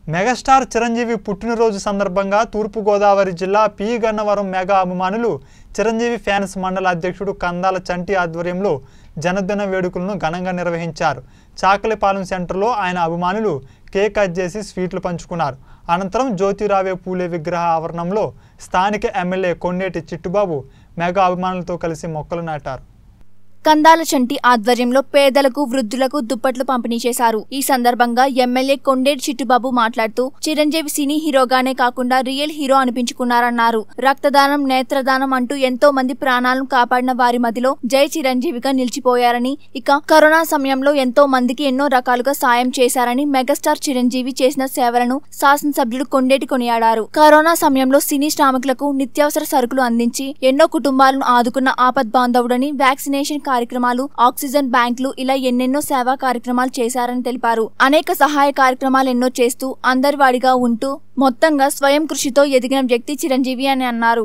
megastar Chiranjeevi పుట్టినరోజు సందర్భంగా తూర్పుగోదావరి జిల్లా పి గన్నవరం మెగా అభిమానులు చిరంజీవి ఫ్యాన్స్ మండల అధ్యక్షుడు కందాల చంటి ఆధ్వర్యంలో జన్మదిన వేడుకలను ఘనంగా నిర్వహించారు చాకలిపాలెం సెంటర్లో ఆయన అభిమానులు కేక్ కట్ చేసి స్వీట్లు పంచుకున్నారు అనంతరం జ్యోతిరావే పూలే విగ్రహ ఆవరణంలో స్థానిక ఎమ్మెల్యే కొండేటి చిట్టుబాబు మెగా అభిమానులతో కలిసి మొక్కలు నాటారు కందాల చంటి ఆధ్వర్యంలో పేదలకు వృద్ధులకు దుప్పట్లు పంపిణీ చేశారు ఈ సందర్భంగా ఎమ్మెల్యే కొండేటి చిట్టుబాబు మాట్లాడుతూ చిరంజీవి సినీ హీరోగానే కాకుండా రియల్ హీరో అనిపించుకున్నారన్నారు రక్తదానం నేత్రదానం అంటూ ఎంతో మంది ప్రాణాలను కాపాడిన వారి మధ్యలో జై చిరంజీవిగా నిలిచిపోయారని ఇక కరోనా సమయంలో ఎంతో మందికి ఎన్నో రకాలుగా సాయం చేశారని మెగాస్టార్ చిరంజీవి చేసిన సేవలను శాసనసభ్యుడు కొండేటి కొనియాడారు కరోనా సమయంలో సినీ శ్రామికులకు నిత్యావసర సరుకులు అందించి ఎన్నో కుటుంబాలను ఆదుకున్న ఆపద్ బాంధవుడని వ్యాక్సినేషన్ కార్యక్రమాలు ఆక్సిజన్ బ్యాంకులు ఇలా ఎన్నెన్నో సేవా కార్యక్రమాలు చేశారని తెలిపారు అనేక సహాయ కార్యక్రమాలు ఎన్నో చేస్తూ అందరివాడిగా ఉంటూ మొత్తంగా స్వయం కృషితో ఎదిగిన వ్యక్తి చిరంజీవి అని అన్నారు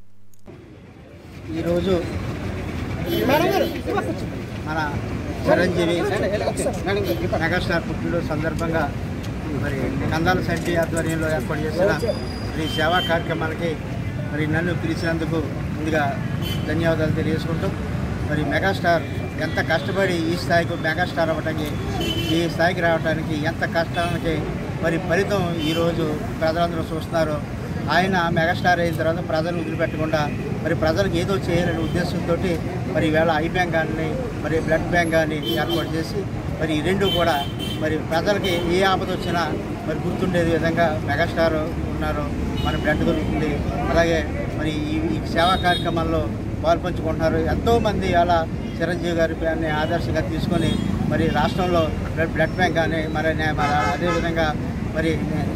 ఈరోజు మన చిరంజీవి మెగాస్టార్ పుట్టినరోజు సందర్భంగా మరి కందాల సంటి ఆధ్వర్యంలో ఏర్పాటు చేసిన ఈ సేవా కార్యక్రమాలకి మరి నన్ను పిలిచినందుకు ముందుగా ధన్యవాదాలు తెలియజేసుకుంటూ మరి మెగాస్టార్ ఎంత కష్టపడి ఈ స్థాయికి మెగాస్టార్ అవ్వటానికి ఈ స్థాయికి రావడానికి ఎంత కష్టానికి మరి ఫలితం ఈరోజు ప్రజలందరూ చూస్తున్నారు ఆయన మెగాస్టార్ అయిన తర్వాత ప్రజలు వదిలిపెట్టకుండా మరి ప్రజలకు ఏదో చేయాలనే ఉద్దేశంతో మరి ఈవేళ ఐ బ్యాంక్ కానీ మరి బ్లడ్ బ్యాంక్ కానీ ఏర్పాటు చేసి మరి ఈ రెండు కూడా మరి ప్రజలకి ఏ ఆపద వచ్చినా మరి గుర్తుండేది విధంగా మెగాస్టార్ ఉన్నారు మన బ్లడ్ దొరుకుతుంది అలాగే మరి ఈ ఈ సేవా కార్యక్రమాల్లో పాల్పంచుకుంటున్నారు ఎంతోమంది అలా చిరంజీవి గారి పేరుని ఆదర్శంగా తీసుకొని మరి రాష్ట్రంలో బ్లడ్ బ్లడ్ బ్యాంక్ కానీ మరి నే- మన అదేవిధంగా మరి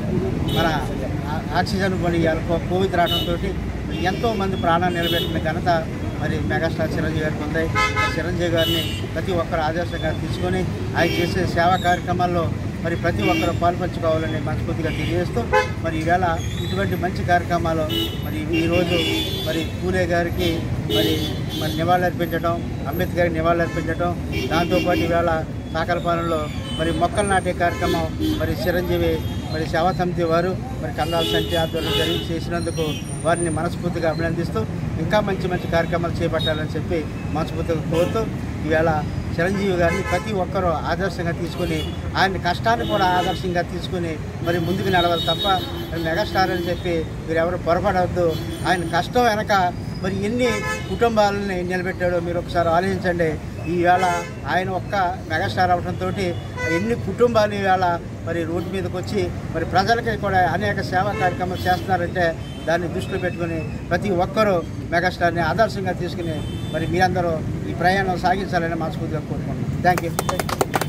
మన ఆ- ఆక్సిజన్ మరి ఇవాళ కో- కోవిడ్ రావడంతో ఎంతో మంది ప్రాణాలు నిలబెట్టిన ఘనత మరి మెగాస్టార్ చిరంజీవి గారికి ఉంది మరి చిరంజీవి గారిని ప్రతి ఒక్కరు ఆదర్శంగా తీసుకొని ఆయన చేసే సేవా కార్యక్రమాల్లో మరి ప్రతి ఒక్కరు పాల్పంచుకోవాలని మనస్ఫూర్తిగా తెలియజేస్తూ మరి ఈవేళ ఇటువంటి మంచి కార్యక్రమాలు మరి ఈరోజు మరి పూలే గారికి మరి మరి నివాళులర్పించడం అంబేద్కర్కి నివాళులర్పించడం దాంతోపాటు ఈవేళ సాకలపాలెంలో మరి మొక్కలు నాటే కార్యక్రమం మరి చిరంజీవి మరి సేవా సమితి వారు మరి కందాల సంచి ఆధ్వర్యంలో జరిగి చేసినందుకు వారిని మనస్ఫూర్తిగా అభినందిస్తూ ఇంకా మంచి మంచి కార్యక్రమాలు చేపట్టాలని చెప్పి మనస్ఫూర్తిగా కోరుతూ ఈవేళ చిరంజీవి గారిని ప్రతి ఒక్కరూ ఆదర్శంగా తీసుకుని ఆయన కష్టాన్ని కూడా ఆదర్శంగా తీసుకుని మరి ముందుకు నడవాలి తప్ప మరి మెగాస్టార్ అని చెప్పి మీరు ఎవరు పొరపడవద్దు ఆయన కష్టం వెనక మరి ఎన్ని కుటుంబాలని నిలబెట్టాడో మీరు ఒకసారి ఆలోచించండి ఈవేళ ఆయన ఒక్క మెగాస్టార్ అవడంతో ఎన్ని కుటుంబాలు ఈవేళ మరి రోడ్డు మీదకి వచ్చి మరి ప్రజలకి కూడా అనేక సేవా కార్యక్రమాలు చేస్తున్నారంటే దాన్ని దృష్టిలో పెట్టుకుని ప్రతి ఒక్కరూ మెగాస్టార్ని ఆదర్శంగా తీసుకుని మరి మీరందరూ ఈ ప్రయాణం సాగించాలని మనస్ఫూర్తిగా కోరుకుంటున్నాను థ్యాంక్ యూ